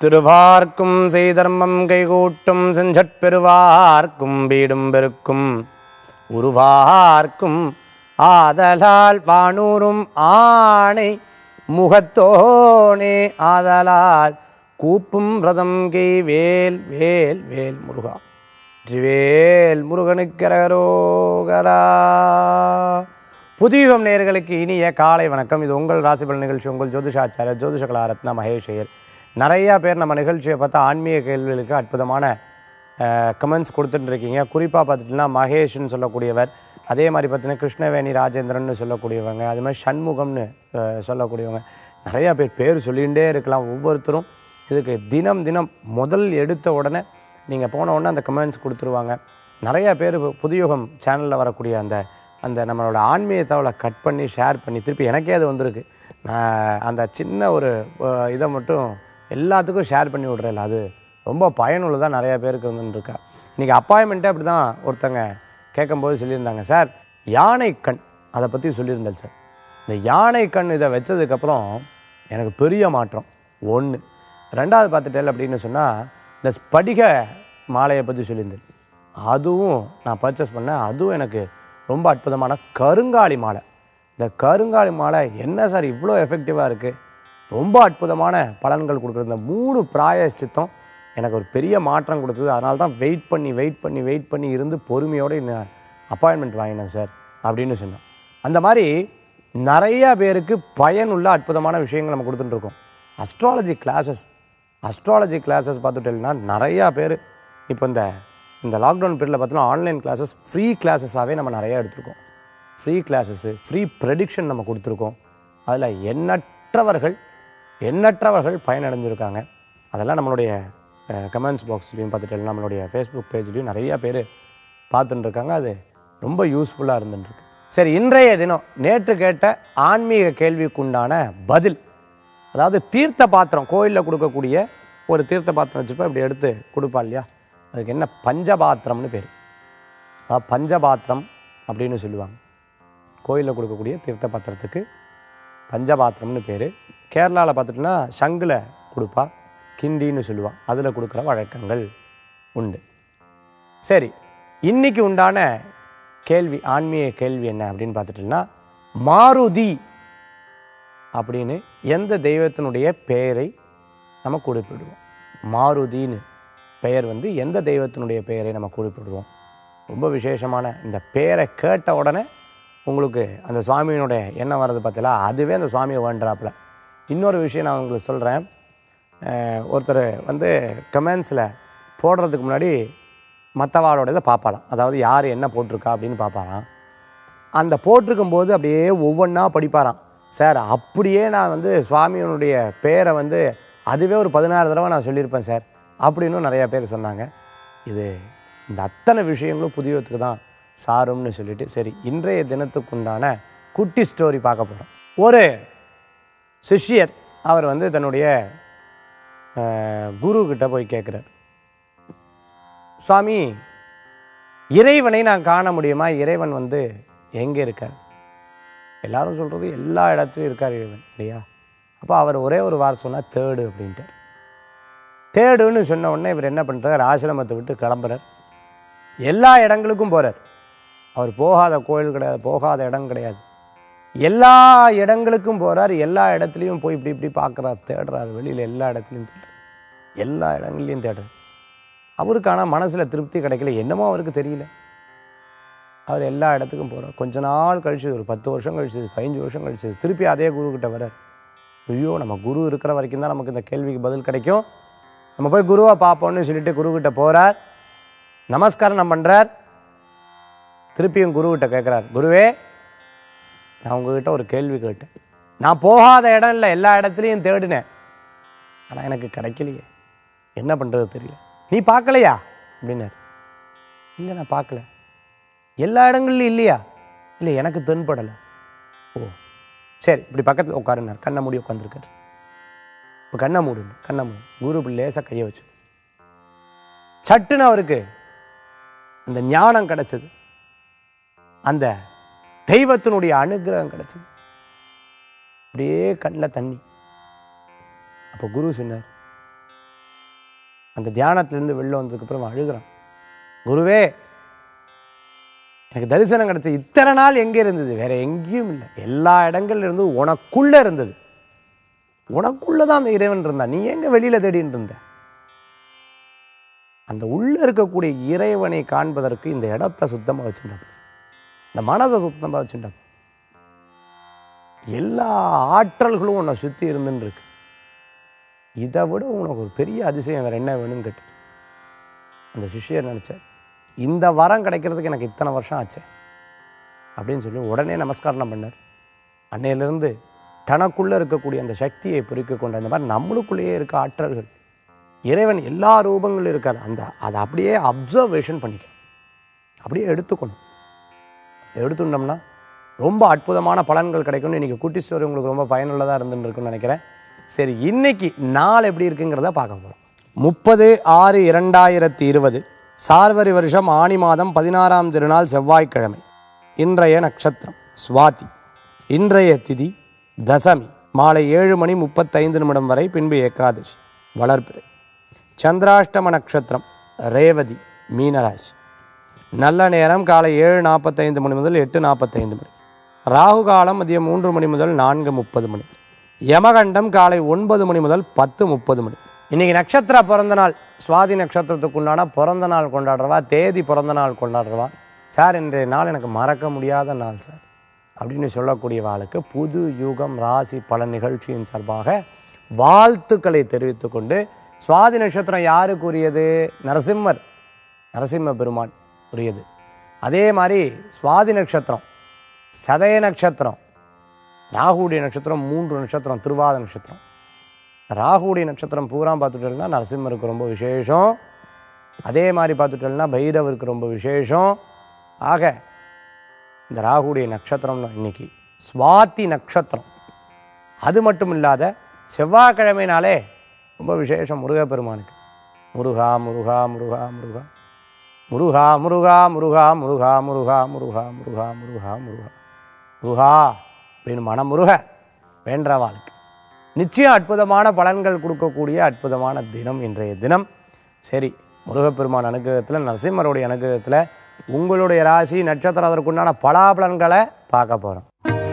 திருவார்க்கும் செய்தர்மம் கைகூட்டும் செஞ்சற்பெருவார்க்கும் வீடும் பெருக்கும் உருவார்க்கும் ஆதலால் வானூரும் ஆணை முகத்தோனே ஆதலால் கூப்பும் ரதம் கை வேல் வேல் வேல் முருகா வெற்றிவேல் முருகனுக்கரகரோகரா புதியுகம் நேயர்களுக்கு இனிய காலை வணக்கம் இது உங்கள் ராசிபலன் நிகழ்ச்சி உங்கள் ஜோதிஷாச்சாரியர் ஜோதிஷ கலாரத்னா மகேஷ் ஐயர் நிறையா பேர் நம்ம நிகழ்ச்சியை பார்த்தா ஆன்மீக கேள்விகளுக்கு அற்புதமான கமெண்ட்ஸ் கொடுத்துட்டு இருக்கீங்க குறிப்பாக பார்த்துட்டிங்கன்னா மகேஷ்னு சொல்லக்கூடியவர் அதே மாதிரி பார்த்தீங்கன்னா கிருஷ்ணவேணி ராஜேந்திரன் சொல்லக்கூடியவங்க அது மாதிரி சண்முகம்னு அஹ், சொல்லக்கூடியவங்க நிறையா பேர் பேர் சொல்லிகிட்டே இருக்கலாம் ஒவ்வொருத்தரும் இதுக்கு தினம் தினம் முதல் எடுத்த உடனே நீங்கள் போன உடனே அந்த கமெண்ட்ஸ் கொடுத்துருவாங்க நிறைய பேர் பு- புதுயுகம் சேனலில் வரக்கூடிய அந்த அந்த நம்மளோட ஆன்மீக தகவலை கட் பண்ணி ஷேர் பண்ணி திருப்பி எனக்கே அது வந்திருக்கு நான் அந்த சின்ன ஒரு அஹ், இதை மட்டும் எல்லாத்துக்கும் ஷேர் பண்ணி விட்றேன் அது ரொம்ப பயனுள்ளதாக நிறைய பேருக்கு வந்துருக்கா இன்றைக்கி அப்பாயின்மெண்ட்டே அப்படி தான் ஒருத்தங்க கேட்கும்போது சொல்லியிருந்தாங்க சார் யானை கண் அதை பற்றி சொல்லியிருந்தேன் சார் இந்த யானை கண் இதை வச்சதுக்கப்புறம் எனக்கு பெரிய மாற்றம் ஒன்று ரெண்டாவது பார்த்துட்டேன் அப்படின்னு சொன்னால் இந்த ஸ்படிக மாலையை பற்றி சொல்லியிருந்தேன் அதுவும் நான் பர்ச்சேஸ் பண்ணேன் அதுவும் எனக்கு ரொம்ப அற்புதமான கருங்காலி மாலை இந்த கருங்காலி மாலை என்ன சார் இவ்வளோ எஃபெக்டிவாக இருக்குது ரொம்ப அற்புதமான பலன்கள் கொடுக்குறது இந்த மூணு பிராயஷ்சித்தம் எனக்கு ஒரு பெரிய மாற்றம் கொடுத்தது அதனால தான் வெயிட் பண்ணி வெயிட் பண்ணி வெயிட் பண்ணி இருந்து பொறுமையோடு அப்பாயின்மெண்ட் வாங்கினேன் சார் அப்படின்னு சொன்னேன் அந்த மாதிரி நிறைய பேருக்கு பயனுள்ள அற்புதமான விஷயங்கள் நம்ம கொடுத்துட்டு இருக்கோம் அஸ்ட்ராலஜி கிளாஸஸ் அஸ்ட்ராலஜி கிளாஸஸ் பார்த்துட்டேன்னா நிறையா பேர் இப்போ இந்த இந்த லாக்டவுன் பீரியடில் பார்த்தோன்னா ஆன்லைன் கிளாஸஸ் ஃப்ரீ கிளாஸஸாகவே நம்ம நிறையா எடுத்திருக்கோம் ஃப்ரீ கிளாஸஸ்ஸு ஃப்ரீ ப்ரெடிக்ஷன் நம்ம கொடுத்துருக்கோம் அதில் எண்ணற்றவர்கள் எண்ணற்றவர்கள் பயனடைஞ்சிருக்காங்க அதெல்லாம் நம்மளுடைய கமெண்ட்ஸ் பாக்ஸ்லையும் பார்த்துட்டு நம்மளுடைய ஃபேஸ்புக் பேஜ்லேயும் நிறைய பேர் பார்த்துட்டு இருக்காங்க அது ரொம்ப யூஸ்ஃபுல்லாக இருந்துருக்கு சரி இன்றைய தினம் நேற்று கேட்ட ஆன்மீக கேள்விக்குண்டான பதில் அதாவது தீர்த்த பாத்திரம் கோயிலில் கொடுக்கக்கூடிய ஒரு தீர்த்த பாத்திரம் வச்சுருப்பா இப்படி எடுத்து கொடுப்பா இல்லையா அதுக்கு என்ன பஞ்சபாத்திரம்னு பேர் அதாவது பஞ்சபாத்திரம் அப்படின்னு சொல்லுவாங்க கோயிலில் கொடுக்கக்கூடிய தீர்த்த பாத்திரத்துக்கு பஞ்சபாத்திரம்னு பேர் கேரளாவில் பார்த்துட்டோன்னா சங்குல கொடுப்பா கிண்டின்னு சொல்லுவாள் அதில் கொடுக்குற வழக்கங்கள் உண்டு சரி இன்னைக்கு உண்டான கேள்வி ஆன்மீக கேள்வி என்ன அப்படின்னு பார்த்துட்டோம்னா மாருதி அப்படின்னு எந்த தெய்வத்தினுடைய பெயரை நம்ம குறிப்பிடுவோம் மாருதின்னு பெயர் வந்து எந்த தெய்வத்தினுடைய பெயரை நம்ம குறிப்பிடுவோம் ரொம்ப விசேஷமான இந்த பெயரை கேட்ட உடனே உங்களுக்கு அந்த சுவாமியினுடைய எண்ணம் வர்றது பார்த்தீங்களா அதுவே அந்த சுவாமியை வேண்டுறாப்புல இன்னொரு விஷயம் நான் உங்களுக்கு சொல்கிறேன் ஒருத்தர் வந்து கமெண்ட்ஸில் போடுறதுக்கு முன்னாடி மற்றவாளோட இதை பார்ப்பாராம் அதாவது யார் என்ன போட்டிருக்கா அப்படின்னு பார்ப்பாராம் அந்த போட்டிருக்கும் போது அப்படியே ஒவ்வொன்றா படிப்பாராம் சார் அப்படியே நான் வந்து சுவாமியினுடைய பேரை வந்து அதுவே ஒரு பதினாறு தடவை நான் சொல்லியிருப்பேன் சார் அப்படின்னும் நிறையா பேர் சொன்னாங்க இது இந்த அத்தனை விஷயங்களும் புதியத்துக்கு தான் சாரும்னு சொல்லிட்டு சரி இன்றைய தினத்துக்குண்டான குட்டி ஸ்டோரி பார்க்க போகிறோம் ஒரு சிஷ்யர் அவர் வந்து தன்னுடைய அஹ், குரு கிட்ட போய் கேட்குறார் சுவாமி இறைவனை நான் காண முடியுமா இறைவன் வந்து எங்கே இருக்கார் எல்லாரும் சொல்கிறது எல்லா இடத்துலையும் இருக்கார் இறைவன் இல்லையா அப்போ அவர் ஒரே ஒரு வாரம் சொன்னால் தேடு அப்படின்ட்டு தேடுன்னு சொன்ன உடனே இவர் என்ன பண்ணுறார் ஆசிரமத்தை விட்டு கிளம்புறார் எல்லா இடங்களுக்கும் போகிறார் அவர் போகாத கோயில் கிடையாது போகாத இடம் கிடையாது எல்லா இடங்களுக்கும் போகிறார் எல்லா இடத்துலையும் போய் இப்படி இப்படி பார்க்குறார் தேடுறார் வெளியில் எல்லா இடத்துலையும் தேடுறார் எல்லா இடங்கள்லையும் தேடுறார் அவருக்கு ஆனால் மனசில் திருப்தி கிடைக்கல என்னமோ அவருக்கு தெரியல அவர் எல்லா இடத்துக்கும் போகிறார் கொஞ்ச நாள் கழிச்சு ஒரு பத்து வருஷம் கழிச்சது பதினஞ்சு வருஷம் கழிச்சது திருப்பி அதே குருக்கிட்ட வரார் ஐயோ நம்ம குரு இருக்கிற வரைக்கும் தான் நமக்கு இந்த கேள்விக்கு பதில் கிடைக்கும் நம்ம போய் குருவை பார்ப்போம்னு சொல்லிட்டு குருக்கிட்ட போகிறார் நமஸ்காரம் பண்ணுறார் திருப்பியும் குருக்கிட்ட கேட்குறார் குருவே நான் உங்ககிட்ட ஒரு கேள்வி கேட்டேன் நான் போகாத இடம் இல்லை எல்லா இடத்துலையும் தேடினேன் ஆனால் எனக்கு கிடைக்கலையே என்ன பண்ணுறது தெரியல நீ பார்க்கலையா அப்படின்னாரு இல்லை நான் பார்க்கல எல்லா இடங்கள்லையும் இல்லையா இல்லை எனக்கு தென்படலை ஓ சரி இப்படி பக்கத்தில் உட்காருனார் கண்ணை மூடி உட்காந்துருக்காரு இப்போ கண்ணை மூடுங்க கண்ணை மூடு குரு இப்படி லேசாக கையை வச்சு சட்டுன்னு அவருக்கு அந்த ஞானம் கிடைச்சது அந்த தெய்வத்தினுடைய அனுகிரகம் கிடைச்சது அப்படியே கண்ணில் தண்ணி அப்போ குரு சொன்னார் அந்த தியானத்திலேருந்து வெளில வந்ததுக்கப்புறம் அழுகிறான் குருவே எனக்கு தரிசனம் கிடைச்ச இத்தனை நாள் எங்கே இருந்தது வேற எங்கேயும் இல்லை எல்லா இடங்கள்ல இருந்து உனக்குள்ள இருந்தது உனக்குள்ள தான் அந்த இறைவன் இருந்தான் நீ எங்க வெளியில தேடின்னு இருந்த அந்த உள்ள இருக்கக்கூடிய இறைவனை காண்பதற்கு இந்த இடத்தை சுத்தமா வச்சுட்டோம் இந்த மனதை சுத்தமா வச்சுட்டோம் எல்லா ஆற்றல்களும் உன்னை சுத்தி இருந்துன்னு இருக்கு இதை விட உனக்கு ஒரு பெரிய அதிசயம் வேற என்ன வேணும்னு கேட்டு அந்த சிஷ்யர் நினைச்சார் இந்த வரம் கிடைக்கிறதுக்கு எனக்கு இத்தனை வருஷம் ஆச்சு அப்படின்னு சொல்லி உடனே நமஸ்காரம் பண்ணார் அன்னையிலிருந்து தனக்குள்ளே இருக்கக்கூடிய அந்த சக்தியை பொறிக்க கொண்ட இந்த மாதிரி நம்மளுக்குள்ளேயே இருக்க ஆற்றல்கள் இறைவன் எல்லா ரூபங்களும் இருக்காது அந்த அதை அப்படியே அப்சர்வேஷன் பண்ணிக்க அப்படியே எடுத்துக்கணும் எடுத்துட்டோம்னா ரொம்ப அற்புதமான பலன்கள் கிடைக்கும்னு இன்றைக்கி குட்டி ஸ்டோரி உங்களுக்கு ரொம்ப பயனுள்ளதாக இருந்துன்னு இருக்குன்னு நினைக்கிறேன் சரி இன்னைக்கு நாள் எப்படி இருக்குங்கிறத பார்க்க போகிறோம் முப்பது ஆறு இரண்டாயிரத்தி இருபது சார்வரி வருஷம் ஆனி மாதம் பதினாறாம் திருநாள் செவ்வாய்க்கிழமை இன்றைய நட்சத்திரம் சுவாதி இன்றைய திதி தசமி மாலை ஏழு மணி முப்பத்தைந்து நிமிடம் வரை பின்பு ஏகாதசி வளர்பிறை சந்திராஷ்டம நட்சத்திரம் ரேவதி மீனராசி நல்ல நேரம் காலை ஏழு நாற்பத்தைந்து மணி முதல் எட்டு நாற்பத்தைந்து மணி ராகு காலம் மதியம் மூன்று மணி முதல் நான்கு முப்பது மணி யமகண்டம் காலை ஒன்பது மணி முதல் பத்து முப்பது மணி இன்னைக்கு நட்சத்திர பிறந்த நாள் சுவாதி நட்சத்திரத்துக்கு உண்டான பிறந்த நாள் கொண்டாடுறவா தேதி பிறந்த நாள் கொண்டாடுறவா சார் இன்றைய நாள் எனக்கு மறக்க முடியாத நாள் சார் அப்படின்னு சொல்லக்கூடிய வாளுக்கு புது யுகம் ராசி பல நிகழ்ச்சியின் சார்பாக வாழ்த்துக்களை தெரிவித்துக் கொண்டு சுவாதி நட்சத்திரம் யாருக்கு உரியது நரசிம்மர் நரசிம்ம பெருமான் உரியது அதே மாதிரி சுவாதி நட்சத்திரம் சதய நட்சத்திரம் ராகுடைய நட்சத்திரம் மூன்று நட்சத்திரம் திருவாத நட்சத்திரம் ராகுடைய நட்சத்திரம் பூரா பார்த்துட்டோம்னா நரசிம்மருக்கு ரொம்ப விசேஷம் அதே மாதிரி பார்த்துட்டோம்னா பைரவருக்கு ரொம்ப விசேஷம் ஆக இந்த ராகுடைய நட்சத்திரம்னா இன்னைக்கு சுவாதி நட்சத்திரம் அது மட்டும் இல்லாத செவ்வாய்க்கிழமைனாலே ரொம்ப விசேஷம் முருகப்பெருமானுக்கு முருகா முருகா முருகா முருகா முருகா முருகா முருகா முருகா முருகா முருகா முருகா முருகா முருகா முருகா அப்படின்னு மனமுருக வேண்டவாளுக்கு நிச்சயம் அற்புதமான பலன்கள் கொடுக்கக்கூடிய அற்புதமான தினம் இன்றைய தினம் சரி முருகப்பெருமான் அனுகிரகத்தில் நரசிம்மருடைய அனுகிரகத்தில் உங்களுடைய ராசி நட்சத்திரம் அதற்குண்டான பலாபலன்களை பார்க்க போகிறோம்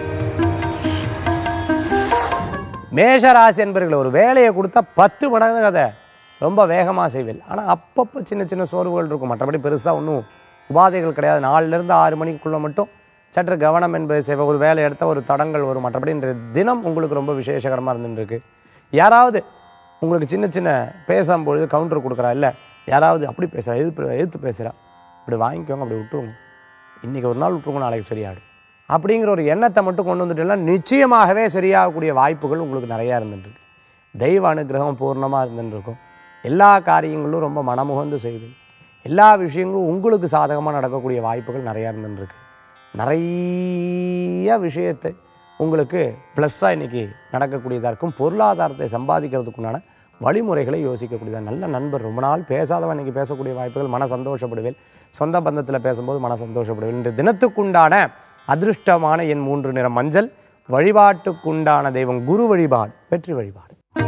மேஷ ராசி என்பர்கள் ஒரு வேலையை கொடுத்தா பத்து மடங்கு அதை ரொம்ப வேகமாக செய்வேன் ஆனால் அப்பப்போ சின்ன சின்ன சோர்வுகள் இருக்கும் மற்றபடி பெருசாக ஒன்றும் உபாதைகள் கிடையாது நாலுலேருந்து ஆறு மணிக்குள்ளே மட்டும் சற்று கவனம் என்பது செய்வ ஒரு வேலை எடுத்த ஒரு தடங்கள் வரும் மற்றபடி இன்றைய தினம் உங்களுக்கு ரொம்ப விசேஷகரமாக இருந்துருக்கு யாராவது உங்களுக்கு சின்ன சின்ன பேசும்பொழுது கவுண்டர் கொடுக்குறா இல்லை யாராவது அப்படி பேசுகிறா எதிர்ப்பு எதிர்த்து பேசுகிறா இப்படி வாங்கிக்கோங்க அப்படி விட்டுருங்க இன்றைக்கி ஒரு நாள் விட்டுருங்க நாளைக்கு சரியாடும் அப்படிங்கிற ஒரு எண்ணத்தை மட்டும் கொண்டு வந்துட்டோம்னா நிச்சயமாகவே சரியாகக்கூடிய வாய்ப்புகள் உங்களுக்கு நிறையா இருந்துட்டுருக்கு தெய்வ அனுகிரகம் பூர்ணமாக இருந்துருக்கும் எல்லா காரியங்களும் ரொம்ப மனமுகந்து செய்து எல்லா விஷயங்களும் உங்களுக்கு சாதகமாக நடக்கக்கூடிய வாய்ப்புகள் நிறையா இருந்துருக்கு நிறைய விஷயத்தை உங்களுக்கு ப்ளஸ்ஸாக இன்றைக்கி நடக்கக்கூடியதாக இருக்கும் பொருளாதாரத்தை சம்பாதிக்கிறதுக்குண்டான வழிமுறைகளை யோசிக்கக்கூடியதாக நல்ல நண்பர் ரொம்ப நாள் பேசாதவன் இன்றைக்கி பேசக்கூடிய வாய்ப்புகள் மன சந்தோஷப்படுவேன் சொந்த பந்தத்தில் பேசும்போது மன சந்தோஷப்படுவேன் இன்று தினத்துக்குண்டான அதிருஷ்டமான என் மூன்று நிறம் மஞ்சள் வழிபாட்டுக்குண்டான தெய்வம் குரு வழிபாடு வெற்றி வழிபாடு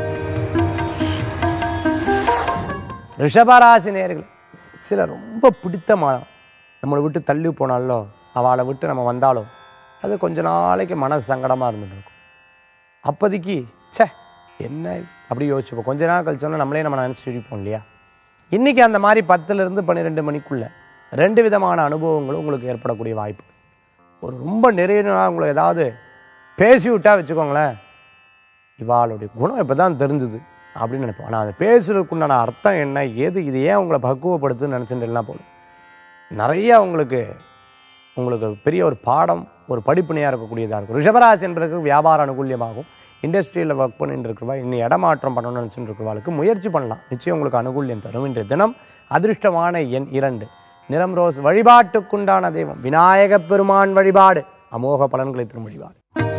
ரிஷபராசி நேர்கள் சில ரொம்ப பிடித்தமான நம்மளை விட்டு தள்ளி போனாலோ அவளை விட்டு நம்ம வந்தாலும் அது கொஞ்ச நாளைக்கு மனசு சங்கடமாக இருந்துட்டு இருக்கும் அப்போதைக்கு ச்சே என்ன இது? அப்படி யோசிச்சுப்போம் கொஞ்ச நாள் கழிச்சோன்னா நம்மளே நம்ம நினச்சி சிரிப்போம் இல்லையா இன்றைக்கி அந்த மாதிரி பத்துலேருந்து பன்னிரெண்டு மணிக்குள்ளே ரெண்டு விதமான அனுபவங்களும் உங்களுக்கு ஏற்படக்கூடிய வாய்ப்பு ஒரு ரொம்ப நிறைய நாள் உங்களை ஏதாவது பேசி விட்டா வச்சுக்கோங்களேன் இவாளுடைய குணம் இப்போ தான் தெரிஞ்சுது அப்படின்னு நினைப்போம் ஆனால் அந்த பேசுறதுக்குண்டான அர்த்தம் என்ன ஏது இது ஏன் உங்களை பக்குவப்படுத்துன்னு நினச்சிட்டுலாம் போதும் நிறைய உங்களுக்கு உங்களுக்கு பெரிய ஒரு பாடம் ஒரு படிப்பினையாக இருக்கக்கூடியதாக இருக்கும் ரிஷபராசி என்பதற்கு வியாபார அனுகூல்யமாகும் இண்டஸ்ட்ரியில் ஒர்க் பண்ணிட்டு இருக்கிறவா இன்னும் இடமாற்றம் பண்ணணும்னு நினச்சிட்டு இருக்கிறவாளுக்கு முயற்சி பண்ணலாம் நிச்சயம் உங்களுக்கு அனுகூல்யம் தரும் இன்றைய தினம் அதிர்ஷ்டமான எண் இரண்டு நிறம் ரோஸ் வழிபாட்டுக்குண்டான தெய்வம் விநாயகப் பெருமான் வழிபாடு அமோக பலன்களை தரும் வழிபாடு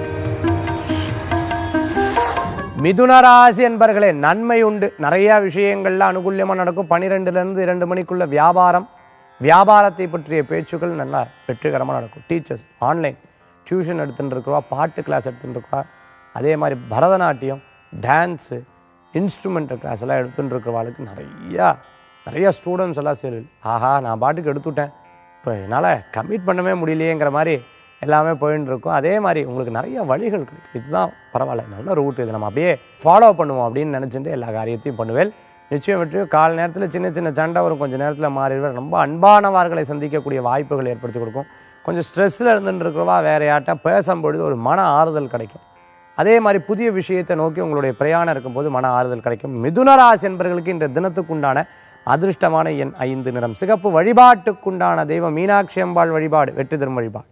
மிதுன ராசி என்பர்களே நன்மை உண்டு நிறைய விஷயங்கள்ல அனுகூல்யமாக நடக்கும் பன்னிரெண்டுலேருந்து இரண்டு மணிக்குள்ள வியாபாரம் வியாபாரத்தை பற்றிய பேச்சுக்கள் நல்லா வெற்றிகரமாக நடக்கும் டீச்சர்ஸ் ஆன்லைன் டியூஷன் எடுத்துட்டு இருக்கிறவா பாட்டு கிளாஸ் எடுத்துட்டு இருக்கா அதே மாதிரி பரதநாட்டியம் டான்ஸு இன்ஸ்ட்ருமெண்ட் கிளாஸ் எல்லாம் எடுத்துட்டு இருக்கிறவாளுக்கு நிறையா நிறைய ஸ்டூடெண்ட்ஸ் எல்லாம் சரி ஆஹா நான் பாட்டுக்கு எடுத்துட்டேன் இப்போ என்னால் கமிட் பண்ணவே முடியலையேங்கிற மாதிரி எல்லாமே போயின்னு இருக்கும் அதே மாதிரி உங்களுக்கு நிறைய வழிகள் கிடைக்கும் இதுதான் பரவாயில்ல நல்ல ரூட் இது நம்ம அப்படியே ஃபாலோ பண்ணுவோம் அப்படின்னு நினச்சிட்டு எல்லா காரியத்தையும் பண்ணுவேன் நிச்சயம் வெற்றியும் கால நேரத்தில் சின்ன சின்ன சண்டை வரும் கொஞ்சம் நேரத்தில் மாறிடுவேன் ரொம்ப அன்பானவர்களை சந்திக்கக்கூடிய வாய்ப்புகள் ஏற்படுத்தி கொடுக்கும் கொஞ்சம் ஸ்ட்ரெஸ்ஸில் இருந்துட்டு இருக்கிறவா வேற யார்கிட்ட பேசும்பொழுது ஒரு மன ஆறுதல் கிடைக்கும் அதே மாதிரி புதிய விஷயத்தை நோக்கி உங்களுடைய பிரயாணம் இருக்கும்போது மன ஆறுதல் கிடைக்கும் மிதுன ராசி என்பவர்களுக்கு இந்த தினத்துக்குண்டான அதிர்ஷ்டமான எண் ஐந்து நிறம் சிகப்பு வழிபாட்டுக்குண்டான தெய்வம் மீனாட்சி அம்பாள் வழிபாடு வெற்றி தரும் வழிபாடு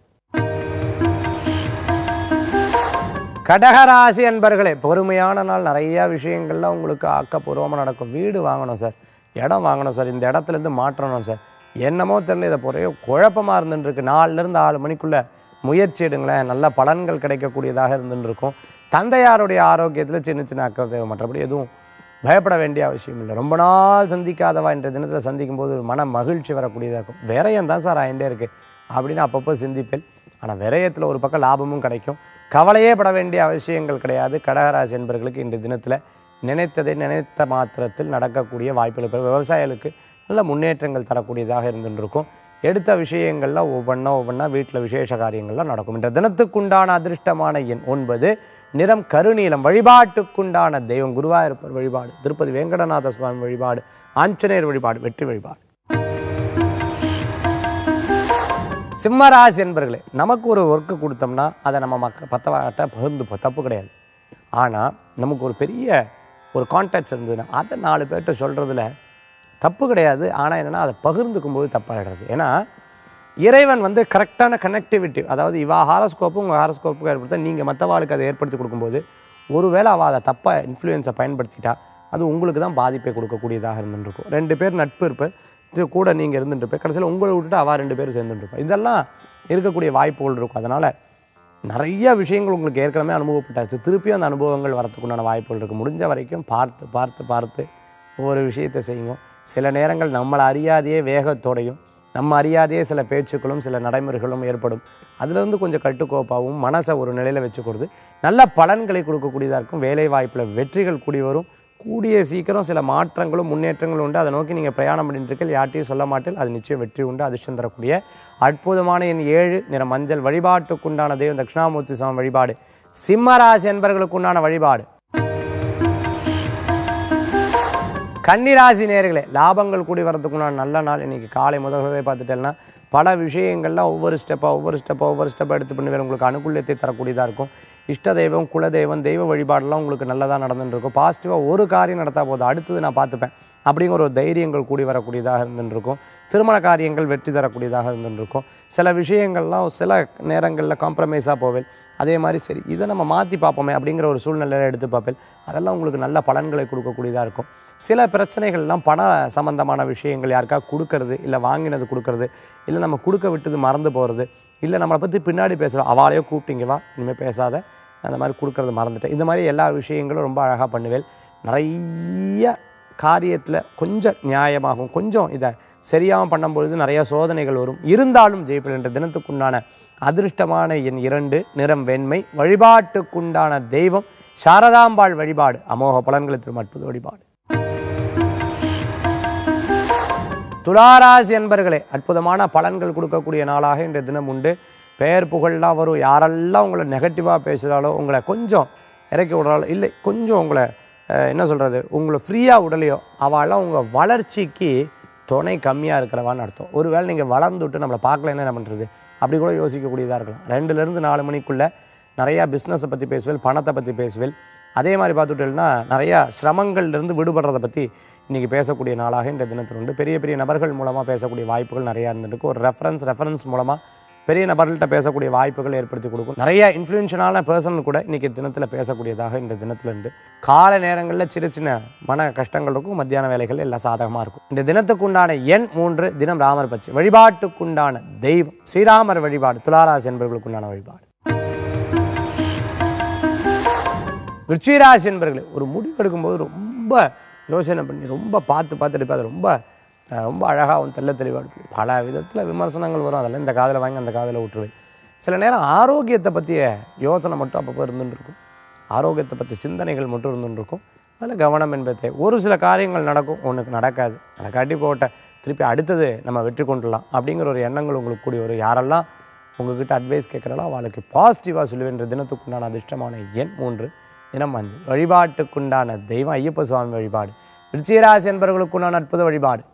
கடகராசி அன்பர்களே பொறுமையான நாள் நிறைய விஷயங்கள்லாம் உங்களுக்கு ஆக்கப்பூர்வமாக நடக்கும் வீடு வாங்கணும் சார் இடம் வாங்கணும் சார் இந்த இடத்துலேருந்து மாற்றணும் சார் என்னமோ தெரியல இதை பொறைய குழப்பமாக இருந்துட்டு இருக்கு நாலுலேருந்து ஆறு மணிக்குள்ளே முயற்சி எடுங்களேன் நல்ல பலன்கள் கிடைக்கக்கூடியதாக இருந்துட்டு இருக்கும் தந்தையாருடைய ஆரோக்கியத்தில் சின்ன சின்ன அக்கறை தேவை மற்றபடி எதுவும் பயப்பட வேண்டிய அவசியம் இல்லை ரொம்ப நாள் சந்திக்காதவா என்ற தினத்தில் சந்திக்கும் போது ஒரு மன மகிழ்ச்சி வரக்கூடியதாக இருக்கும் விரயம் தான் சார் ஆயிண்டே இருக்கு அப்படின்னு அப்பப்போ சிந்திப்பேன் ஆனால் விரயத்தில் ஒரு பக்கம் லாபமும் கிடைக்கும் கவலையே பட வேண்டிய அவசியங்கள் கிடையாது கடகராசி என்பவர்களுக்கு இன்றைய தினத்தில் நினைத்ததை நினைத்த மாத்திரத்தில் நடக்கக்கூடிய வாய்ப்புகள் பெறும் விவசாயிகளுக்கு நல்ல முன்னேற்றங்கள் தரக்கூடியதாக இருந்துருக்கும் எடுத்த விஷயங்கள்லாம் ஒவ்வொன்றா ஒவ்வொன்றா வீட்டில் விசேஷ காரியங்கள்லாம் நடக்கும் இன்ற தினத்துக்குண்டான அதிர்ஷ்டமான எண் ஒன்பது நிறம் கருநீலம் வழிபாட்டுக்குண்டான தெய்வம் குருவாயூரப்பர் வழிபாடு திருப்பதி வெங்கடநாத சுவாமி வழிபாடு ஆஞ்சநேயர் வழிபாடு வெற்றி வழிபாடு சிம்மராசி என்பர்களே நமக்கு ஒரு ஒர்க்கு கொடுத்தோம்னா அதை நம்ம மக்க பத்தவாட்ட பகிர்ந்து தப்பு கிடையாது ஆனால் நமக்கு ஒரு பெரிய ஒரு கான்டாக்ட்ஸ் இருந்ததுன்னா அதை நாலு பேர்கிட்ட சொல்கிறதுல தப்பு கிடையாது ஆனால் என்னென்னா அதை பகிர்ந்துக்கும் போது தப்பாகிடுறது ஏன்னா இறைவன் வந்து கரெக்டான கனெக்டிவிட்டி அதாவது இவா ஹாரஸ்கோப்பு உங்கள் ஹாரஸ்கோப்புக்கு ஏற்படுத்த நீங்கள் மற்றவாளுக்கு அதை ஏற்படுத்தி கொடுக்கும்போது ஒருவேளை அவள் அதை தப்பாக இன்ஃப்ளூயன்ஸை பயன்படுத்திட்டா அது உங்களுக்கு தான் பாதிப்பை கொடுக்கக்கூடியதாக இருந்துருக்கும் ரெண்டு பேர் நட்பு இருப்பேன் இது கூட நீங்கள் இருந்துட்டு இருப்பேன் கடைசியில் உங்களை விட்டுட்டு அவள் ரெண்டு பேரும் சேர்ந்துட்டு இருப்பேன் இதெல்லாம் இருக்கக்கூடிய வாய்ப்புகள் இருக்கும் அதனால் நிறைய விஷயங்கள் உங்களுக்கு ஏற்கனவே அனுபவப்பட்டாச்சு திருப்பியும் அந்த அனுபவங்கள் வரத்துக்குண்டான வாய்ப்புகள் இருக்குது முடிஞ்ச வரைக்கும் பார்த்து பார்த்து பார்த்து ஒவ்வொரு விஷயத்தை செய்யுங்க சில நேரங்கள் நம்மளை அறியாதையே வேகத்தோடையும் நம்ம அறியாதையே சில பேச்சுக்களும் சில நடைமுறைகளும் ஏற்படும் அதுலேருந்து கொஞ்சம் கட்டுக்கோப்பாகவும் மனசை ஒரு நிலையில் வச்சுக்கிறது நல்ல பலன்களை கொடுக்கக்கூடியதாக இருக்கும் வேலை வாய்ப்பில் வெற்றிகள் கூடி வரும் கூடிய சீக்கிரம் சில மாற்றங்களும் முன்னேற்றங்களும் உண்டு அதை நோக்கி நீங்கள் பிரயாணம் பண்ணிட்டு இருக்கீங்க யார்ட்டையும் சொல்ல மாட்டேன் அது நிச்சயம் வெற்றி உண்டு அதிர்ஷ்டம் தரக்கூடிய அற்புதமான என் ஏழு நிற மஞ்சள் வழிபாட்டுக்குண்டான தெய்வம் தட்சிணாமூர்த்தி சுவாமி வழிபாடு சிம்மராசி என்பர்களுக்குண்டான வழிபாடு கன்னிராசி நேர்களே லாபங்கள் கூடி வரதுக்குண்டான நல்ல நாள் இன்னைக்கு காலை முதல்வே பார்த்துட்டேன்னா பல விஷயங்கள்லாம் ஒவ்வொரு ஸ்டெப்பாக ஒவ்வொரு ஸ்டெப்பாக ஒவ்வொரு ஸ்டெப்பாக எடுத்து பண்ணி வேறு உங்களுக்கு அனுகூல்யத்தை தரக்கூடியதாக இருக்கும் இஷ்ட தெய்வம் குலதெய்வம் தெய்வ வழிபாடெல்லாம் உங்களுக்கு நல்லதாக நடந்துட்டு இருக்கும் பாசிட்டிவாக ஒரு காரியம் நடத்தா போதும் அடுத்தது நான் பார்த்துப்பேன் அப்படிங்கிற ஒரு தைரியங்கள் கூடி வரக்கூடியதாக இருந்துட்டு இருக்கும் திருமண காரியங்கள் வெற்றி தரக்கூடியதாக இருந்துட்டு இருக்கும் சில விஷயங்கள்லாம் சில நேரங்களில் காம்ப்ரமைஸாக போவேன் அதே மாதிரி சரி இதை நம்ம மாற்றி பார்ப்போமே அப்படிங்கிற ஒரு சூழ்நிலையை எடுத்து பார்ப்பேன் அதெல்லாம் உங்களுக்கு நல்ல பலன்களை கொடுக்கக்கூடியதாக இருக்கும் சில பிரச்சனைகள்லாம் பண சம்பந்தமான விஷயங்கள் யாருக்கா கொடுக்கறது இல்லை வாங்கினது கொடுக்கறது இல்லை நம்ம கொடுக்க விட்டது மறந்து போகிறது இல்லை நம்மளை பற்றி பின்னாடி பேசுகிறோம் அவளையோ கூப்பிட்டீங்க வா இனிமேல் பேசாத அந்த மாதிரி கொடுக்கறது மறந்துட்டேன் இந்த மாதிரி எல்லா விஷயங்களும் ரொம்ப அழகாக பண்ணுவேன் நிறைய காரியத்தில் கொஞ்சம் நியாயமாகும் கொஞ்சம் இதை சரியாகவும் பண்ணும்பொழுது நிறைய சோதனைகள் வரும் இருந்தாலும் ஜெயிப்பல் என்ற தினத்துக்குண்டான அதிர்ஷ்டமான என் இரண்டு நிறம் வெண்மை வழிபாட்டுக்குண்டான தெய்வம் சாரதாம்பாள் வழிபாடு அமோக பலன்களை தரும் அற்புத வழிபாடு துளாராசி என்பர்களே அற்புதமான பலன்கள் கொடுக்கக்கூடிய நாளாக இன்றைய தினம் உண்டு பெயர் புகழ்லாம் வரும் யாரெல்லாம் உங்களை நெகட்டிவாக பேசுகிறாலோ உங்களை கொஞ்சம் இறக்கி விடுறாலோ இல்லை கொஞ்சம் உங்களை அஹ், என்ன சொல்கிறது உங்களை ஃப்ரீயாக விடலையோ அவெல்லாம் உங்கள் வளர்ச்சிக்கு துணை கம்மியாக இருக்கிறவான்னு அர்த்தம் ஒருவேளை நீங்கள் வளர்ந்து விட்டு நம்மளை பார்க்கலன்னா என்ன பண்ணுறது அப்படி கூட யோசிக்கக்கூடியதாக இருக்கலாம் ரெண்டுலேருந்து நாலு மணிக்குள்ளே நிறையா பிஸ்னஸை பற்றி பேசுவேன் பணத்தை பற்றி பேசுவேன் அதே மாதிரி பார்த்துட்டோம்னா நிறையா சிரமங்கள்லேருந்து விடுபடுறதை பற்றி இன்றைக்கி பேசக்கூடிய நாளாக இந்த தினத்தில் உண்டு பெரிய பெரிய நபர்கள் மூலமாக பேசக்கூடிய வாய்ப்புகள் நிறையா இருந்துருக்கு ஒரு ரெஃபரன்ஸ் ரெஃபரன்ஸ் மூலமாக பெரிய நபர்கள்ட்ட பேசக்கூடிய வாய்ப்புகள் ஏற்படுத்தி கொடுக்கும் நிறைய இன்ஃப்ளூயன்ஷியலான பர்சன் கூட இன்றைக்கி தினத்தில் பேசக்கூடியதாக இந்த தினத்தில் உண்டு காலை நேரங்களில் சின்ன சின்ன மன கஷ்டங்கள் இருக்கும் மத்தியான வேலைகள் எல்லாம் சாதகமாக இருக்கும் இந்த தினத்துக்குண்டான எண் மூன்று தினம் ராமர் பட்சி வழிபாட்டுக்குண்டான தெய்வம் ஸ்ரீராமர் வழிபாடு துளாராசி என்பவர்களுக்குண்டான வழிபாடு விருச்சிகராசி என்பர்களே ஒரு முடிவு எடுக்கும்போது ரொம்ப யோசனை பண்ணி ரொம்ப பார்த்து பார்த்து எடுப்பேன் அது ரொம்ப அஹ், ரொம்ப அழகாகவும் தெள்ள தெளிவாக இருக்கும் பல விதத்தில் விமர்சனங்கள் வரும் அதெல்லாம் இந்த காதில் வாங்கி அந்த காதில் விட்டுருவேன் சில நேரம் ஆரோக்கியத்தை பற்றிய யோசனை மட்டும் அப்பப்போ இருந்துட்டு இருக்கும் ஆரோக்கியத்தை பற்றி சிந்தனைகள் மட்டும் இருந்துட்டு இருக்கும் அதில் கவனம் என்பது தேவை. ஒரு சில காரியங்கள் நடக்கும் ஒன்றுக்கு நடக்காது நடக்காட்டி போட்ட திருப்பி அடுத்தது நம்ம வெற்றி கொண்டுடலாம் அப்படிங்கிற ஒரு எண்ணங்கள் உங்களுக்கு கூடி வரும் யாரெல்லாம் உங்ககிட்ட அட்வைஸ் கேட்குறாலோ அவளுக்கு பாசிட்டிவாக சொல்லுவேன்ற தினத்துக்குண்டான அதிர்ஷ்டமான எண் மூன்று தினம் மஞ்சள் வழிபாட்டுக்குண்டான தெய்வம் ஐயப்ப சுவாமி வழிபாடு விருச்சிகராசி என்பவர்களுக்குண்டான அற்புத வழிபாடு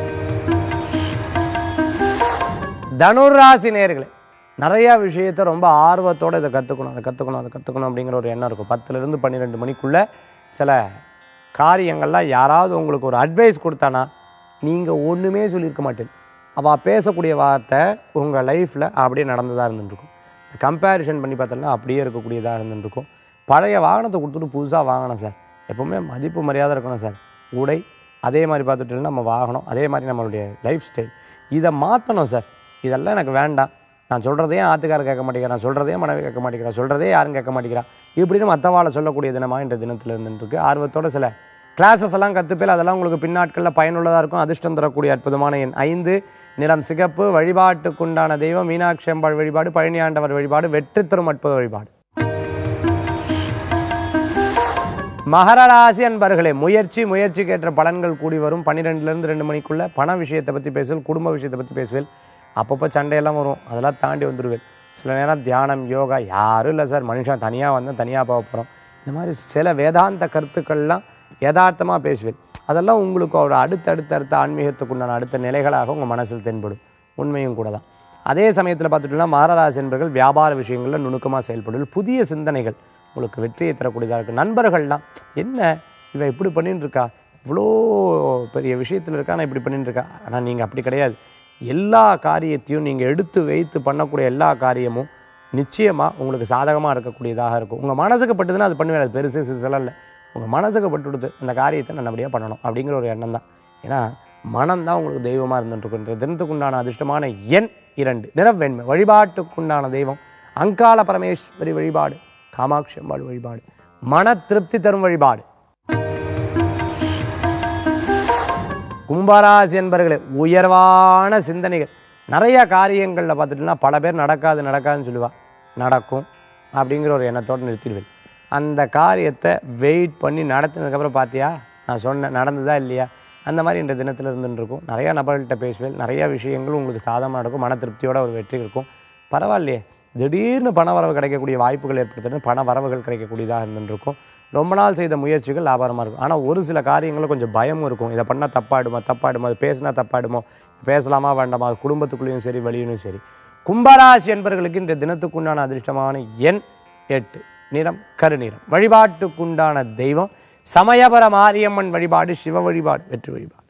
தனுர் ராசி நேர்களே நிறையா விஷயத்தை ரொம்ப ஆர்வத்தோடு இதை கற்றுக்கணும் அதை கற்றுக்கணும் அதை கற்றுக்கணும் அப்படிங்கிற ஒரு எண்ணம் இருக்கும் பத்துலேருந்து பன்னிரெண்டு மணிக்குள்ளே சில காரியங்கள்லாம் யாராவது உங்களுக்கு ஒரு அட்வைஸ் கொடுத்தானா நீங்கள் ஒன்றுமே சொல்லியிருக்க மாட்டேன் அவள் பேசக்கூடிய வார்த்தை உங்கள் லைஃப்பில் அப்படியே நடந்ததாக இருந்துருக்கும் கம்பேரிஷன் பண்ணி பார்த்தோம்னா அப்படியே இருக்கக்கூடியதாக இருந்துருக்கும் பழைய வாகனத்தை கொடுத்துட்டு புதுசாக வாங்கினேன் சார் எப்போவுமே மதிப்பு மரியாதை இருக்கணும் சார் உடை அதே மாதிரி பார்த்துட்டோம்னா நம்ம வாகனம் அதே மாதிரி நம்மளுடைய லைஃப் ஸ்டைல் இதை மாற்றணும் சார் இதெல்லாம் எனக்கு வேண்டாம் நான் சொல்கிறதையும் ஆத்துக்காரர் கேட்க மாட்டேங்கிறேன் நான் சொல்கிறதையும் மனைவி கேட்க மாட்டேங்கிறேன் சொல்கிறதே யாரும் கேட்க மாட்டேங்கிறா இப்படின்னு மற்றவாளை சொல்லக்கூடிய தினமாக இன்ற தினத்தில் இருந்துருக்கு ஆர்வத்தோட சில கிளாஸஸ் எல்லாம் கற்றுப்பேல் அதெல்லாம் உங்களுக்கு பின்னாட்களில் பயனுள்ளதாக இருக்கும் அதிர்ஷ்டம் தரக்கூடிய அற்புதமான எண் ஐந்து நிறம் சிகப்பு வழிபாட்டுக்குண்டான தெய்வம் மீனாட்சி அம்பாள் வழிபாடு பழனியாண்டவர் வழிபாடு வெற்றி தரும் அற்புத வழிபாடு மகர ராசி அன்பர்களே முயற்சி முயற்சிக்கேற்ற பலன்கள் கூடி வரும் பன்னிரெண்டுலேருந்து ரெண்டு மணிக்குள்ளே பண விஷயத்தை பற்றி பேசுவேன் குடும்ப விஷயத்தை பற்றி பேசுவேன் அப்பப்போ சண்டையெல்லாம் வரும் அதெல்லாம் தாண்டி வந்துடுவேன் சில நேரம் தியானம் யோகா யாரும் இல்லை சார் மனுஷன் தனியாக வந்தால் தனியாக போக போகிறோம் இந்த மாதிரி சில வேதாந்த கருத்துக்கள்லாம் யதார்த்தமாக பேசுவேன் அதெல்லாம் உங்களுக்கு ஒரு அடுத்தடுத்த அடுத்த ஆன்மீகத்துக்குண்டான அடுத்த நிலைகளாக உங்கள் மனசில் தென்படும் உண்மையும் கூட தான் அதே சமயத்தில் பார்த்துட்டோம்னா மகராசி என்பர்கள் வியாபார விஷயங்களில் நுணுக்கமாக செயல்படுவது புதிய சிந்தனைகள் உங்களுக்கு வெற்றியை தரக்கூடியதாக இருக்குது நண்பர்கள்லாம் என்ன இவன் இப்படி பண்ணிட்டு இருக்கா இவ்வளோ பெரிய விஷயத்தில் இருக்கா நான் இப்படி பண்ணிட்டு இருக்கா ஆனால் நீங்கள் அப்படி கிடையாது எல்லா காரியத்தையும் நீங்கள் எடுத்து வைத்து பண்ணக்கூடிய எல்லா காரியமும் நிச்சயமாக உங்களுக்கு சாதகமாக இருக்கக்கூடியதாக இருக்கும் உங்கள் மனசுக்கு பட்டுதுன்னா அது பண்ணுவேன் அது பெருசு சிறுசெல்லாம் இல்லை உங்கள் மனசுக்கு பட்டு கொடுத்து இந்த காரியத்தை நல்லபடியாக பண்ணணும் அப்படிங்கிற ஒரு எண்ணம் தான் ஏன்னா மனம் தான் உங்களுக்கு தெய்வமாக இருந்துட்டுருக்குன்ற தினத்துக்குண்டான அதிர்ஷ்டமான எண் இரண்டு நிறவெண்மை வழிபாட்டுக்குண்டான தெய்வம் அங்காள பரமேஸ்வரி வழிபாடு காமாட்சி அம்பாள் வழிபாடு மன திருப்தி தரும் வழிபாடு கும்பராசி என்பர்களே உயர்வான சிந்தனைகள் நிறைய காரியங்களில் பார்த்துட்டுனா பல பேர் நடக்காது நடக்காதுன்னு சொல்லுவா நடக்கும் அப்படிங்கிற ஒரு எண்ணத்தோடு நிறுத்திடுவேன் அந்த காரியத்தை வெயிட் பண்ணி நடத்தினதுக்கப்புறம் பார்த்தியா நான் சொன்னேன் நடந்ததா இல்லையா அந்த மாதிரி இந்த தினத்தில் இருந்துட்டு இருக்கும் நிறையா நபர்கள்ட்ட பேசுவேன் நிறையா விஷயங்கள் உங்களுக்கு சாதகமாக நடக்கும் மன திருப்தியோட ஒரு வெற்றி இருக்கும் பரவாயில்லையே திடீர்னு பண வரவு கிடைக்கக்கூடிய வாய்ப்புகள் ஏற்படுத்துன்னு பண வரவுகள் கிடைக்கக்கூடியதாக இருந்துட்டு இருக்கும் ரொம்ப நாள் செய்த முயற்சிகள் லாபகரமாக இருக்கும் ஆனால் ஒரு சில காரியங்களில் கொஞ்சம் பயமும் இருக்கும் இதை பண்ணால் தப்பாயிடுமா தப்பாயிடுமா இது பேசினா தப்பாயிடுமோ பேசலாமா வேண்டாமா அது குடும்பத்துக்குள்ளேயும் சரி வெளியிலும் சரி கும்பராசி என்பவர்களுக்கு இந்த தினத்துக்குண்டான அதிர்ஷ்டமான எண் எட்டு நிறம் கருநிறம் வழிபாட்டுக்குண்டான தெய்வம் சமயபர மாரியம்மன் வழிபாடு சிவ வழிபாடு வெற்றி வழிபாடு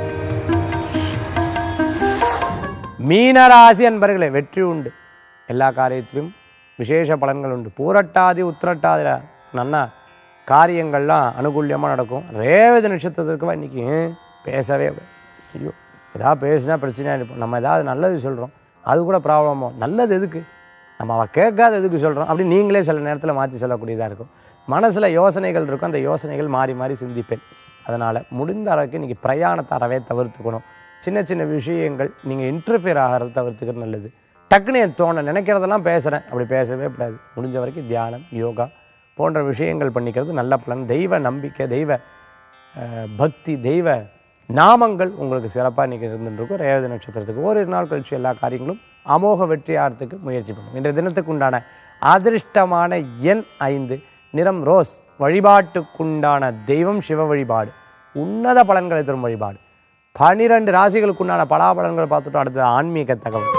மீனராசி அன்பர்களே வெற்றி உண்டு எல்லா காரியத்திலும் விசேஷ பலன்கள் உண்டு பூரட்டாதி உத்திரட்டாதி நன்னா காரியங்கள்லாம் அனுகூல்யமாக நடக்கும் ரேவதி நட்சத்திரத்திற்கு இன்னைக்கு பேசவே கூடாது. ஐயோ ஏதாவது பேசினா பிரச்சனையாக இருப்போம் நம்ம ஏதாவது நல்லது சொல்கிறோம் அது கூட ப்ராப்ளமோ நல்லது எதுக்கு நம்ம அவள் கேட்காத எதுக்கு சொல்கிறோம் அப்படி நீங்களே சில நேரத்தில் மாற்றி சொல்லக்கூடியதாக இருக்கும் மனசில் யோசனைகள் இருக்கும் அந்த யோசனைகள் மாறி மாறி சிந்திப்பேன் அதனால் முடிந்த அளவுக்கு இன்றைக்கி பிரயாணத்தை அறவே தவிர்த்துக்கணும் சின்ன சின்ன விஷயங்கள் நீங்கள் இன்டர்ஃபியர் ஆகிறத தவிர்த்துக்கிறது நல்லது டக்குன்னு என் தோண நினைக்கிறதெல்லாம் பேசுகிறேன் அப்படி பேசவே கூடாது முடிஞ்ச வரைக்கும் தியானம் யோகா போன்ற விஷயங்கள் பண்ணிக்கிறது நல்ல பலன் தெய்வ நம்பிக்கை தெய்வ அஹ், பக்தி தெய்வ நாமங்கள் உங்களுக்கு சிறப்பாக இன்றைக்கி இருந்துருக்கும் ரேவதி நட்சத்திரத்துக்கு ஓரிரு நாள் கழிச்சு எல்லா காரியங்களும் அமோக வெற்றி ஆகிறதுக்கு முயற்சி பண்ணும் இன்றைய தினத்துக்கு உண்டான அதிர்ஷ்டமான எண் ஐந்து நிறம் ரோஸ் வழிபாட்டுக்குண்டான தெய்வம் சிவ வழிபாடு உன்னத பலன்களை தரும் வழிபாடு பனிரெண்டு ராசிகளுக்குண்டான பலாபலன்களை பார்த்துட்டு அடுத்தது ஆன்மீக தகவல்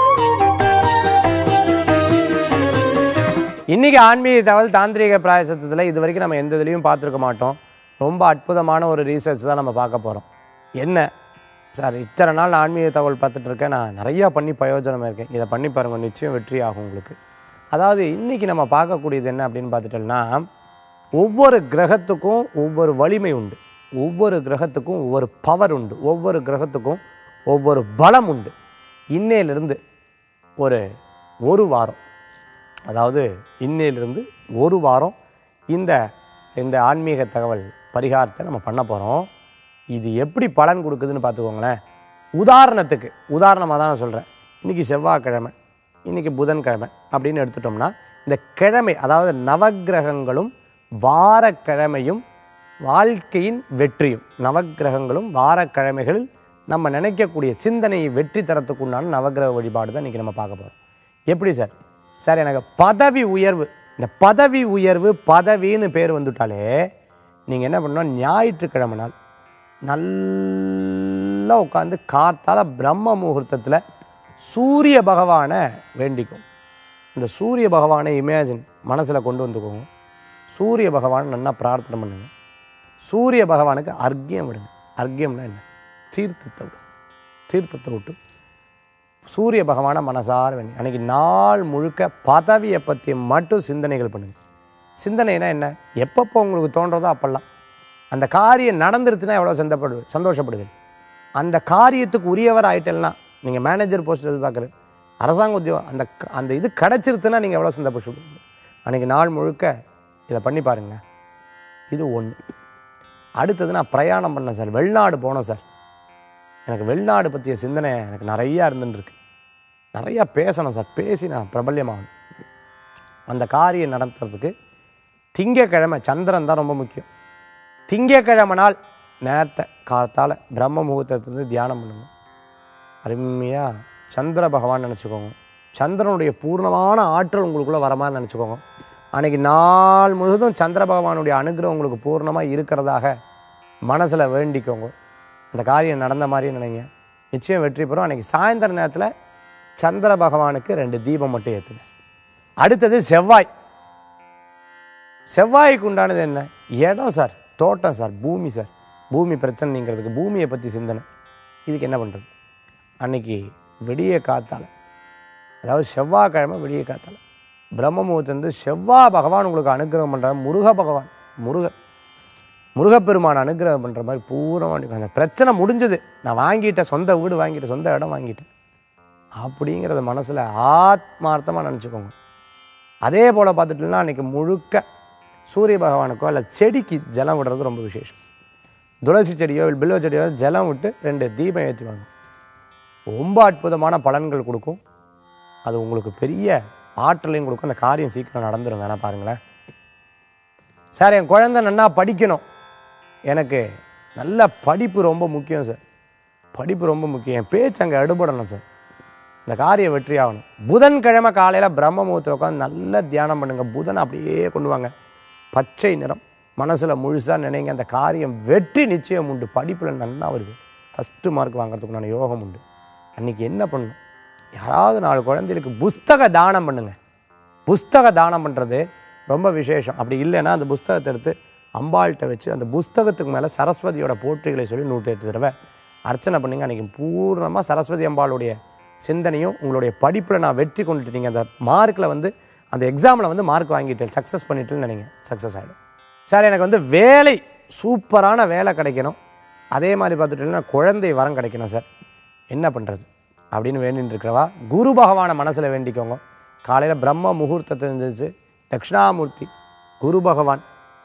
இன்றைக்கி ஆன்மீக தகவல் தாந்திரிக பிராயசத்தில் இது வரைக்கும் நம்ம எந்த இதுலேயும் பார்த்துருக்க மாட்டோம் ரொம்ப அற்புதமான ஒரு ரீசர்ச் தான் நம்ம பார்க்க போகிறோம் என்ன சார் இத்தனை நாள் நான் ஆன்மீக தகவல் பார்த்துட்டு இருக்கேன் நான் நிறையா பண்ணி பிரயோஜனமாக இருக்கேன் இதை பண்ணி பாருங்க நிச்சயம் வெற்றி ஆகும் உங்களுக்கு அதாவது இன்றைக்கி நம்ம பார்க்கக்கூடியது என்ன அப்படின்னு பார்த்துட்டோம்னா ஒவ்வொரு கிரகத்துக்கும் ஒவ்வொரு வலிமை உண்டு ஒவ்வொரு கிரகத்துக்கும் ஒவ்வொரு பவர் உண்டு ஒவ்வொரு கிரகத்துக்கும் ஒவ்வொரு பலம் உண்டு இன்னையிலிருந்து ஒரு ஒரு வாரம் அதாவது இன்னையிலிருந்து ஒரு வாரம் இந்த இந்த ஆன்மீக தகவல் பரிகாரத்தை நம்ம பண்ண போகிறோம் இது எப்படி பலன் கொடுக்குதுன்னு பார்த்துக்கோங்களேன் உதாரணத்துக்கு உதாரணமாக தான் நான் சொல்கிறேன் இன்றைக்கி செவ்வாய்க்கிழமை இன்றைக்கி புதன்கிழமை அப்படின்னு எடுத்துட்டோம்னா இந்த கிழமை அதாவது நவக்கிரகங்களும் வாரக்கிழமையும் வாழ்க்கையின் வெற்றியும் நவக்கிரகங்களும் வாரக்கிழமைகளில் நம்ம நினைக்கக்கூடிய சிந்தனையை வெற்றி தரத்துக்கு உண்டான நவக்கிரக வழிபாடு தான் இன்றைக்கி நம்ம பார்க்க போகிறோம் எப்படி சார் சார் எனக்கு பதவி உயர்வு இந்த பதவி உயர்வு பதவின்னு பேர் வந்துட்டாலே நீங்கள் என்ன பண்ணணும் ஞாயிற்றுக்கிழமை நாள் நல்லா உட்காந்து கார்த்தால பிரம்ம முகூர்த்தத்தில் சூரிய பகவானை வேண்டிக்கும் இந்த சூரிய பகவானை இமேஜின் மனசில் கொண்டு வந்துக்கோங்க சூரிய பகவானை நல்லா பிரார்த்தனை பண்ணுங்க சூரிய பகவானுக்கு அர்க்கியம் விடுங்க அர்க்கியம்னா என்ன தீர்த்தத்தை விடு தீர்த்தத்தை விட்டு சூரிய பகவானை மனசார வேண்டி அன்னைக்கு நாள் முழுக்க பதவியை பற்றி மட்டும் சிந்தனைகள் பண்ணுங்க சிந்தனைனா என்ன எப்பப்போ உங்களுக்கு தோன்றதோ அப்பெல்லாம் அந்த காரியம் நடந்துருச்சுன்னா எவ்வளோ சந்தப்படு சந்தோஷப்படுவீங்க அந்த காரியத்துக்கு உரியவர் ஆயிட்டேன்னா நீங்கள் மேனேஜர் போஸ்ட் எதிர்பார்க்குறது அரசாங்க உத்தியோகம் அந்த க- அந்த இது கிடச்சிருச்சுன்னா நீங்கள் எவ்வளோ சந்தோஷப்படுவீங்க அன்றைக்கி நாள் முழுக்க இதை பண்ணி பாருங்க இது ஒன்று அடுத்தது நான் பிரயாணம் பண்ணேன் சார் வெளிநாடு போனோம் சார் எனக்கு வெளிநாடு பற்றிய சிந்தனை எனக்கு நிறையா இருந்துருக்கு நிறையா பேசணும் சார் பேசி நான் பிரபல்யமாகணும் அந்த காரியம் நடத்துறதுக்கு திங்கக்கிழமை சந்திரன் தான் ரொம்ப முக்கியம் திங்கக்கிழமை நாள் நேரத்தை காலத்தால் பிரம்ம முகூர்த்தத்துலேருந்து தியானம் பண்ணுங்க அருமையாக சந்திர பகவான் நினச்சிக்கோங்க சந்திரனுடைய பூர்ணமான ஆற்றல் உங்களுக்குள்ளே வர மாதிரி நினச்சிக்கோங்க அன்றைக்கி நாள் முழுவதும் சந்திர பகவானுடைய அனுகிரகம் உங்களுக்கு பூர்ணமாக இருக்கிறதாக மனசில் வேண்டிக்கோங்க அந்த காரியம் நடந்த மாதிரி நினைங்க நிச்சயம் வெற்றி பெறும் அன்றைக்கி சாயந்தர நேரத்தில் சந்திர பகவானுக்கு ரெண்டு தீபம் மட்டும் ஏற்றுங்க அடுத்தது செவ்வாய் செவ்வாய்க்கு உண்டானது என்ன இடம் சார் தோட்டம் சார் பூமி சார் பூமி பிரச்சனை நீங்கிறதுக்கு பூமியை பற்றி சிந்தனை இதுக்கு என்ன பண்ணுறது அன்னைக்கு விடிய காத்தால அதாவது செவ்வாய்க்கிழமை விடிய காத்தால பிரம்ம முகூர்த்தந்து செவ்வாய் பகவான் உங்களுக்கு அனுகிரகம் பண்ணுற முருக பகவான் முருக முருகப்பெருமான் அனுகிரகம் பண்ணுற மாதிரி பூரமாக அந்த பிரச்சனை முடிஞ்சது நான் வாங்கிட்டேன் சொந்த வீடு வாங்கிட்டேன் சொந்த இடம் வாங்கிட்டேன் அப்படிங்கிறத மனசில் ஆத்மார்த்தமாக நினச்சிக்கோங்க அதே போல் பார்த்துட்டோம்னா அன்றைக்கி முழுக்க சூரிய பகவானுக்கோ இல்லை செடிக்கு ஜலம் விடுறது ரொம்ப விசேஷம் துளசி செடியோ இல்லை பில்வ செடியோ ஜலம் விட்டு ரெண்டு தீபம் ஏற்றுவாங்க ரொம்ப அற்புதமான பலன்கள் கொடுக்கும் அது உங்களுக்கு பெரிய ஆற்றலையும் கொடுக்கும் அந்த காரியம் சீக்கிரம் நடந்துடும் வேணா பாருங்களேன் சார் என் குழந்தை நன்னா படிக்கணும் எனக்கு நல்ல படிப்பு ரொம்ப முக்கியம் சார் படிப்பு ரொம்ப முக்கியம் என் பேச்சு அங்கே அடுபடணும் சார் இந்த காரியம் வெற்றி ஆகணும் புதன்கிழமை காலையில் பிரம்ம முகூர்த்தம் உட்காந்து நல்லா தியானம் பண்ணுங்க புதன் அப்படியே கொண்டு வாங்க பச்சை நிறம் மனசில் முழுசாக நினைங்க அந்த காரியம் வெற்றி நிச்சயம் உண்டு படிப்பில் நல்லா வருது ஃபஸ்ட்டு மார்க் வாங்குறதுக்குண்டான யோகம் உண்டு அன்றைக்கி என்ன பண்ணணும் யாராவது நாலு குழந்தைகளுக்கு புஸ்தக தானம் பண்ணுங்க புஸ்தக தானம் பண்ணுறது ரொம்ப விசேஷம் அப்படி இல்லைன்னா அந்த புஸ்தகத்தை எடுத்து அம்பாள்கிட்ட வச்சு அந்த புஸ்தகத்துக்கு மேலே சரஸ்வதியோட போற்றிகளை சொல்லி நூற்றி எட்டு தடவை அர்ச்சனை பண்ணுங்க அன்றைக்கி பூர்ணமாக சரஸ்வதி அம்பாளுடைய சிந்தனையும் உங்களுடைய படிப்பில் நான் வெற்றி கொண்டுட்டு நீங்கள் அந்த மார்க்கில் வந்து அந்த எக்ஸாமில் வந்து மார்க் வாங்கிட்டேன் சக்ஸஸ் பண்ணிட்டேன்னு நினைங்க சக்ஸஸ் ஆகிடும் சார் எனக்கு வந்து வேலை சூப்பரான வேலை கிடைக்கணும் அதே மாதிரி பார்த்துட்டீங்கன்னா குழந்தை வரம் கிடைக்கணும் சார் என்ன பண்ணுறது அப்படின்னு வேண்டின்னு இருக்கிறவா குரு பகவானை மனசில் வேண்டிக்கோங்க காலையில் பிரம்ம முகூர்த்தத்தை இருந்துச்சு தட்சிணாமூர்த்தி குரு பகவான்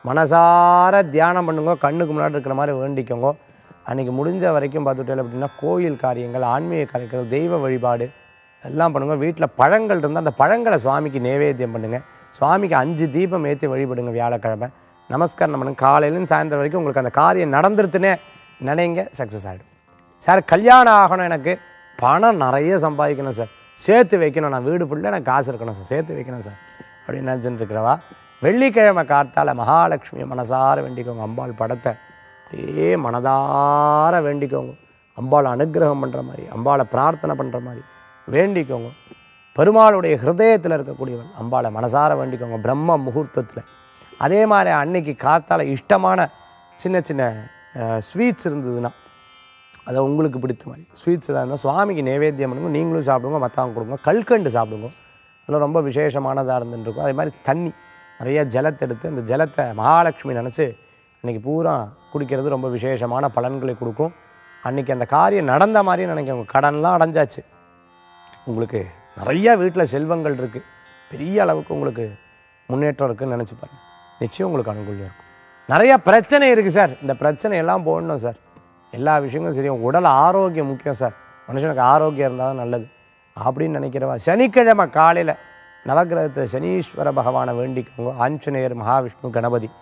மனசார தியானம் பண்ணுங்க கண்ணுக்கு முன்னாடி இருக்கிற மாதிரி வேண்டிக்கோங்க அன்றைக்கி முடிஞ்ச வரைக்கும் பார்த்துட்டேன் அப்படின்னா கோயில் காரியங்கள் ஆன்மீக காரியங்கள் தெய்வ வழிபாடு எல்லாம் பண்ணுங்க வீட்டில் பழங்கள் இருந்தால் அந்த பழங்களை சுவாமிக்கு நைவேத்தியம் பண்ணுங்க சுவாமிக்கு அஞ்சு தீபம் ஏற்றி வழிபடுங்க வியாழக்கிழமை நமஸ்காரம் பண்ணுங்க காலையிலேருந்து சாயந்தரம் வரைக்கும் உங்களுக்கு அந்த காரியம் நடந்துருத்துனே நினைங்க சக்ஸஸ் ஆகிடும் சார் கல்யாணம் ஆகணும் எனக்கு பணம் நிறைய சம்பாதிக்கணும் சார் சேர்த்து வைக்கணும் நான் வீடு ஃபுல்லாக எனக்கு காசு இருக்கணும் சார் சேர்த்து வைக்கணும் சார் அப்படின்னு நினச்சிட்டு இருக்கிறவா வெள்ளிக்கிழமை காத்தால மகாலட்சுமியை மனசார வேண்டிக்கோங்க அம்பாள் படத்தை அப்படியே மனதார வேண்டிக்கோங்க அம்பாளை அனுக்கிரகம் பண்ணுற மாதிரி அம்பாளை பிரார்த்தனை பண்ணுற மாதிரி வேண்டிக்கோங்க பெருமாளுடைய ஹிருதயத்தில் இருக்கக்கூடியவன் அம்பாளை மனசார வேண்டிக்கோங்க பிரம்ம முகூர்த்தத்தில் அதே மாதிரி அன்னைக்கு காத்தால இஷ்டமான சின்ன சின்ன ஸ்வீட்ஸ் இருந்ததுன்னா அதை உங்களுக்கு பிடித்த மாதிரி ஸ்வீட்ஸ் எதாவது இருந்தால் சுவாமிக்கு நைவேத்தியம் பண்ணுங்க நீங்களும் சாப்பிடுங்க மற்றவங்க கொடுங்க கல்கண்டு சாப்பிடுங்க அதெல்லாம் ரொம்ப விசேஷமானதாக இருந்துருக்கும் அதே மாதிரி தண்ணி நிறைய ஜலத்தை எடுத்து அந்த ஜலத்தை மகாலட்சுமி நினச்சி அன்றைக்கி பூரா குடிக்கிறது ரொம்ப விசேஷமான பலன்களை கொடுக்கும் அன்றைக்கி அந்த காரியம் நடந்த மாதிரி நினைக்கிறவங்க கடன்லாம் அடைஞ்சாச்சு உங்களுக்கு நிறைய வீட்டில் செல்வங்கள் இருக்குது பெரிய அளவுக்கு உங்களுக்கு முன்னேற்றம் இருக்குன்னு நினச்சி பாருங்க நிச்சயம் உங்களுக்கு அனுகூலம் இருக்கும் நிறைய பிரச்சனை இருக்குது சார் இந்த பிரச்சனை எல்லாம் போடணும் சார் எல்லா விஷயங்களும் சரி உங்க உடல் ஆரோக்கியம் முக்கியம் சார் மனுஷனுக்கு ஆரோக்கியம் இருந்தால் தான் நல்லது அப்படின்னு நினைக்கிறவா சனிக்கிழமை காலையில் நவக்கிரகத்தில் சனீஸ்வர பகவானை வேண்டிக்கோங்க ஆஞ்சநேயர் மகாவிஷ்ணு கணபதி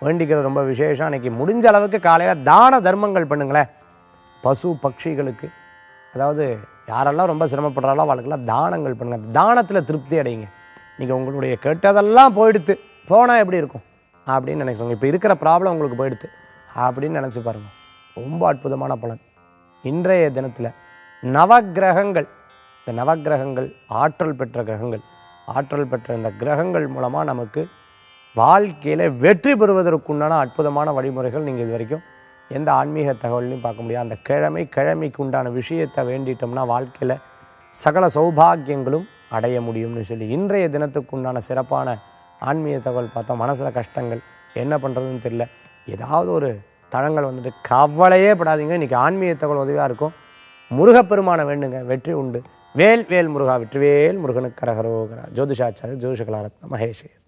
வேண்டிக்கிறது ரொம்ப விசேஷம் அன்றைக்கி முடிஞ்ச அளவுக்கு காலையில் தான தர்மங்கள் பண்ணுங்களேன் பசு பட்சிகளுக்கு அதாவது யாரெல்லாம் ரொம்ப சிரமப்படுறாளோ அவளுக்கெல்லாம் தானங்கள் பண்ணுங்கள் தானத்தில் திருப்தி அடையுங்க நீங்கள் உங்களுடைய கேட்டதெல்லாம் போயிடுத்து போனால் எப்படி இருக்கும் அப்படின்னு நினைச்சுங்க இப்போ இருக்கிற ப்ராப்ளம் உங்களுக்கு போயிடுத்து அப்படின்னு நினச்சி பாருங்கள் ரொம்ப அற்புதமான பலன் இன்றைய தினத்தில் நவக்கிரகங்கள் இந்த நவக்கிரகங்கள் ஆற்றல் பெற்ற கிரகங்கள் ஆற்றல் பெற்ற இந்த கிரகங்கள் மூலமாக நமக்கு வாழ்க்கையில் வெற்றி பெறுவதற்குண்டான அற்புதமான வழிமுறைகள் நீங்கள் இது வரைக்கும் எந்த ஆன்மீக தகவலையும் பார்க்க முடியாது அந்த கிழமை கிழமைக்கு உண்டான விஷயத்தை வேண்டிட்டோம்னா வாழ்க்கையில் சகல சௌபாகியங்களும் அடைய முடியும்னு சொல்லி இன்றைய தினத்துக்கு உண்டான சிறப்பான ஆன்மீக தகவல் பார்த்தோம் மனசில் கஷ்டங்கள் என்ன பண்ணுறதுன்னு தெரியல ஏதாவது ஒரு தளங்கள் வந்துட்டு கவலையே படாதீங்க இன்றைக்கி ஆன்மீக தகவல் உதவியாக இருக்கும் முருகப்பெருமானை வேண்டுங்க வெற்றி உண்டு வேல் வேல் முருகா வெற்றிவேல் முருகனுக்கு கரகரோகரா ஜோதிஷாச்சாரிய ஜோதிஷ கலாரத்ன மகேஷ்